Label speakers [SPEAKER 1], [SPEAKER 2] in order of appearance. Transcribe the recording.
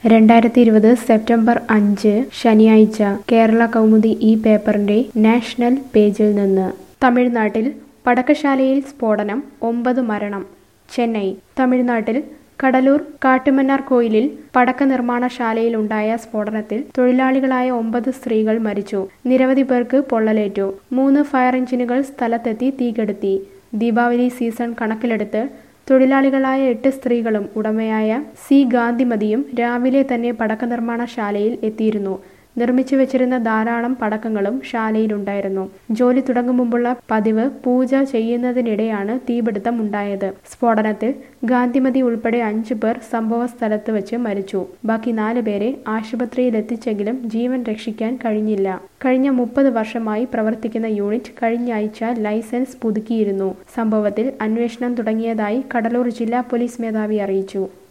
[SPEAKER 1] രണ്ടായിരത്തി ഇരുപത് സെപ്റ്റംബർ അഞ്ച് ശനിയാഴ്ച കേരള കൗമുദി ഈ പേപ്പറിന്റെ നാഷണൽ പേജിൽ നിന്ന് തമിഴ്നാട്ടിൽ പടക്കശാലയിൽ സ്ഫോടനം ഒമ്പത് മരണം ചെന്നൈ തമിഴ്നാട്ടിൽ കടലൂർ കാട്ടുമന്നാർ കോയിലിൽ പടക്ക നിർമ്മാണശാലയിലുണ്ടായ സ്ഫോടനത്തിൽ തൊഴിലാളികളായ ഒമ്പത് സ്ത്രീകൾ മരിച്ചു നിരവധി പേർക്ക് പൊള്ളലേറ്റു മൂന്ന് ഫയർ എഞ്ചിനുകൾ സ്ഥലത്തെത്തി തീകെടുത്തി ദീപാവലി സീസൺ കണക്കിലെടുത്ത് തൊഴിലാളികളായ എട്ട് സ്ത്രീകളും ഉടമയായ സി ഗാന്ധിമതിയും രാവിലെ തന്നെ പടക്ക നിർമ്മാണശാലയിൽ എത്തിയിരുന്നു നിർമ്മിച്ചു വെച്ചിരുന്ന ധാരാളം പടക്കങ്ങളും ശാലയിലുണ്ടായിരുന്നു ജോലി തുടങ്ങും മുമ്പുള്ള പതിവ് പൂജ ചെയ്യുന്നതിനിടെയാണ് തീപിടുത്തം ഉണ്ടായത് സ്ഫോടനത്തിൽ ഗാന്ധിമതി ഉൾപ്പെടെ അഞ്ചു പേർ സംഭവ സ്ഥലത്ത് വെച്ച് മരിച്ചു ബാക്കി നാല് പേരെ ആശുപത്രിയിലെത്തിച്ചെങ്കിലും ജീവൻ രക്ഷിക്കാൻ കഴിഞ്ഞില്ല കഴിഞ്ഞ മുപ്പത് വർഷമായി പ്രവർത്തിക്കുന്ന യൂണിറ്റ് കഴിഞ്ഞ ആഴ്ച ലൈസൻസ് പുതുക്കിയിരുന്നു സംഭവത്തിൽ അന്വേഷണം തുടങ്ങിയതായി കടലൂർ ജില്ലാ പോലീസ് മേധാവി അറിയിച്ചു